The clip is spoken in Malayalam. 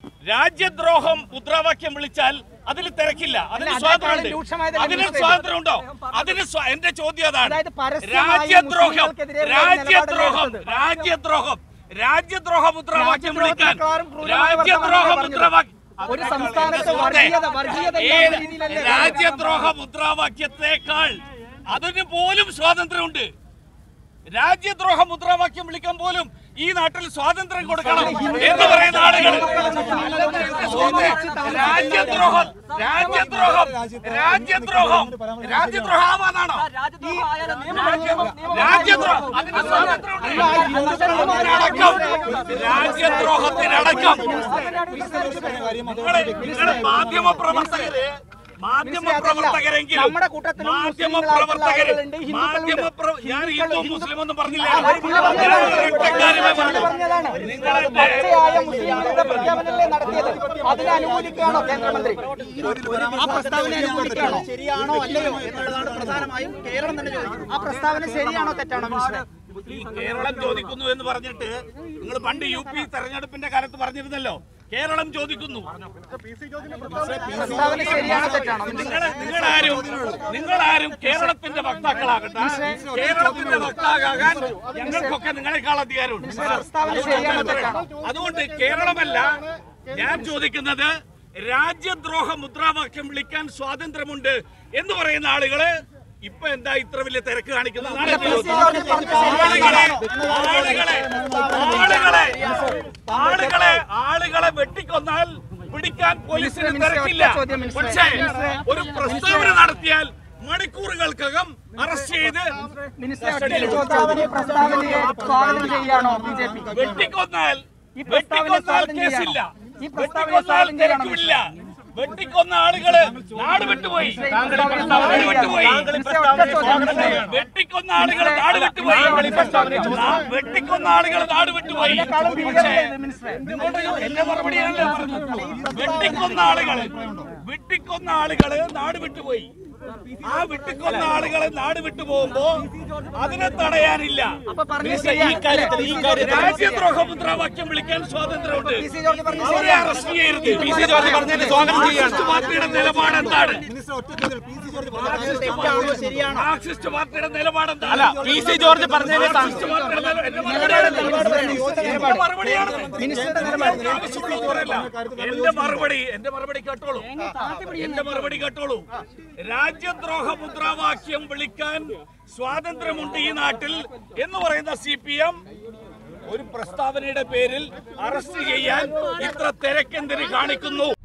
രാജ്യദ്രോഹം മുദ്രാവാക്യം വിളിച്ചാൽ അതിൽ തിരക്കില്ല അതിന് അല്ല, സ്വാതന്ത്ര്യമുണ്ട് അതിനേക്കാളും രൂക്ഷമായതല്ലേ അതിന് മിനിസ്റ്റർ സ്വാതന്ത്ര്യമുണ്ടോ അതിന് സ്വാ- എന്റെ ചോദ്യം അതാണ് അതായത് പരസ്യമായി രാജ്യദ്രോഹം മുസ്ലിങ്ങൾക്കെതിരെ ഒരു രാജ്യദ്രോഹം നിലപാടല്ലേ രാജ്യദ്രോഹം രാജ്യദ്രോഹ മുദ്രാവാക്യം വിളിക്കാൻ രാജ്യദ്രോഹത്തെക്കാളും ക്രൂരമായ രാജ്യദ്രോഹ വർത്തമാനമാണ് മുദ്രാവാക്യം ഒരു സംസ്ഥാനത്ത് സുഹൃത്തേ, വർഗീയത വർഗീയത ഏത് ഇല്ലാത്ത രീതിയിലല്ലേ രാജ്യദ്രോഹ മുദ്രാവാക്യത്തെക്കാൾ അതിന് പോലും സ്വാതന്ത്ര്യമുണ്ട് രാജ്യദ്രോഹ മുദ്രാവാക്യം വിളിക്കാൻ പോലും ഈ നാട്ടിൽ സ്വാതന്ത്ര്യം കൊടുക്കണം എന്ന് പറയുന്ന ആളുകൾ സുഹൃത്തേ, രാജ്യദ്രോഹം രാജ്യദ്രോഹം രാജ്യദ്രോഹം രാജ്യദ്രോഹം ആവാനാണോ രാജ്യദ്രോഹം അതിന് സ്വാതന്ത്ര്യമുണ്ട് അതിനടക്കം രാജ്യദ്രോഹത്തിനടക്കം നിങ്ങളെ നിങ്ങളെ മാധ്യമ പ്രവർത്തകര് മാധ്യമ പ്രവർത്തകരെങ്കിലും നമ്മുടെ കൂട്ടത്തിലും മാധ്യമ മുസ്ലിങ്ങളായിട്ടുള്ള പ്രവർത്തകര് ആളുകളുണ്ട്, ഹിന്ദുക്കളുണ്ട്. മാധ്യമ പ്ര- ഞാൻ ഹിന്ദു മുസ്ലിം ഒന്നും പറഞ്ഞില്ല ആ, പുള്ളി പറഞ്ഞതാണ്. ഞാൻ ഒരൊറ്റ കാര്യമേ പറഞ്ഞു. പറഞ്ഞതാണ്. നിങ്ങളെ പച്ചയായ മുസ്ലിങ്ങളുടെ പ്രഖ്യാപനമല്ലേ നടത്തിയത് അതിനെ അനുകൂലിക്കുകയാണോ കേന്ദ്രമന്ത്രി ആ പ്രസ്താവന അനുകൂലിക്കുകയാണോ ശരിയാണോ അല്ലയോ എന്നുള്ളതാണ് പ്രധാനമായും കേരളം തന്നെ ചോദിക്കുന്നത് ആ പ്രസ്താവന ശരിയാണോ തെറ്റാണോ മിനിസ്റ്റർ ഈ കേരളം ചോദിക്കുന്നു എന്ന് പറഞ്ഞിട്ട് നിങ്ങൾ പണ്ട് യു പി തെരഞ്ഞെടുപ്പിന്റെ കാലത്ത് പറഞ്ഞിരുന്നല്ലോ കേരളം ചോദിക്കുന്നു പ്രസ്താവന ശരിയാണോ തെറ്റാണോ നിങ്ങളെ നിങ്ങളാരും നിങ്ങളാരും കേരളത്തിന്റെ വക്താക്കളാകട്ടെ കേരളത്തിന്റെ വക്താകാൻ ഞങ്ങൾക്കൊക്കെ നിങ്ങളെക്കാൾ അധികാരമുണ്ട് പ്രസ്താവന ശരിയാണോ തെറ്റാണോ അതുകൊണ്ട് കേരളമല്ല ഞാൻ ചോദിക്കുന്നത് രാജ്യദ്രോഹ മുദ്രാവാക്യം വിളിക്കാൻ സ്വാതന്ത്ര്യമുണ്ട് എന്ന് പറയുന്ന ആളുകള് ഇപ്പൊ എന്താ ഇത്ര വലിയ തിരക്ക് കാണിക്കുന്നത് നാളെ ആളുകളെ ആളുകളെ ആളുകളെ ആളുകളെ ആളുകളെ വെട്ടിക്കൊന്നാൽ പിടിക്കാൻ പോലീസിന് തിരക്കില്ല പക്ഷേ ഒരു പ്രസ്താവന നടത്തിയാൽ മണിക്കൂറുകൾക്കകം അറസ്റ്റ് ചെയ്ത് മിനിസ്റ്റർ ഒറ്റ ചോദ്യം പ്രസ്താവനയെ സ്വാഗതം ചെയ്യുകയാണോ ബി ജെ പി വെട്ടിക്കൊന്നാൽ ഈ പ്രസ്താവന വെട്ടിക്കൊന്നാൽ സ്വാഗതം കേസില്ല ചെയ്യണോ? ഈ പ്രസ്താവന വെട്ടിക്കൊന്നാൽ സ്വാഗതം ചെയ്യണോ? തിരക്കുമില്ല വെട്ടിക്കൊന്ന ആളുകള് നാട് വിട്ടുപോയി നാട് വിട്ടുപോയി വെട്ടിക്കൊന്ന ആളുകൾ നാട് വിട്ടുപോയി നാ- വെട്ടിക്കൊന്ന ആളുകൾ നാട് വിട്ടുപോയി പക്ഷേ നിങ്ങളുടെ എന്റെ മറുപടിയല്ലേ പറഞ്ഞത് വെട്ടിക്കൊന്ന ആളുകള് വെട്ടിക്കൊന്ന ആളുകള് നാട് വിട്ടുപോയി ആ വെട്ടിക്കൊന്ന ആളുകള് നാട് വിട്ടു പോകുമ്പോ അതിനെ തടയാനില്ല അപ്പൊ പറഞ്ഞത് മിനിസ്റ്റർ, ഈ ശരിയാണ്. കാര്യത്തിൽ ഈ പി. സി. കാര്യത്തിൽ ജോർജ് രാജ്യദ്രോഹ മുദ്രാവാക്യം വിളിക്കാൻ സ്വാതന്ത്ര്യമുണ്ട് പി. സി. ജോർജ് പറഞ്ഞത് അവരെ ശരിയാണ്. അറസ്റ്റ് ചെയ്യരുത് പി. സി. ജോർജ് പറഞ്ഞതിന് സ്വാഗതം ചെയ്യാണ്. മാർക്സിസ്റ്റ് പാർട്ടിയുടെ നിലപാട് എന്താണ് തെറ്റാണോ ശരിയാണോ മാർക്സിസ്റ്റ് പാർട്ടിയുടെ നിലപാട് എന്താണ് അല്ല പി സി ജോർജ് പറഞ്ഞതിന് മാർക്സിസ്റ്റ് പാർട്ടിയുടെ നില- എന്റെ മറുപടിയാണ്. എന്റെ മറുപടിയാണ്. നിങ്ങൾക്ക് ആവശ്യമുള്ളത് പറയല്ല. എന്റെ മറുപടി എന്റെ മറുപടി കേട്ടോളൂ എന്റെ മറുപടി കേട്ടോളൂ രാജ്യദ്രോഹ മുദ്രാവാക്യം വിളിക്കാൻ സ്വാതന്ത്ര്യമുണ്ട് ഈ നാട്ടിൽ എന്ന് പറയുന്ന സി പി എം ഒരു പ്രസ്താവനയുടെ പേരിൽ അറസ്റ്റ് ചെയ്യാൻ ഇത്ര തിരക്കെന്തിന് കാണിക്കുന്നു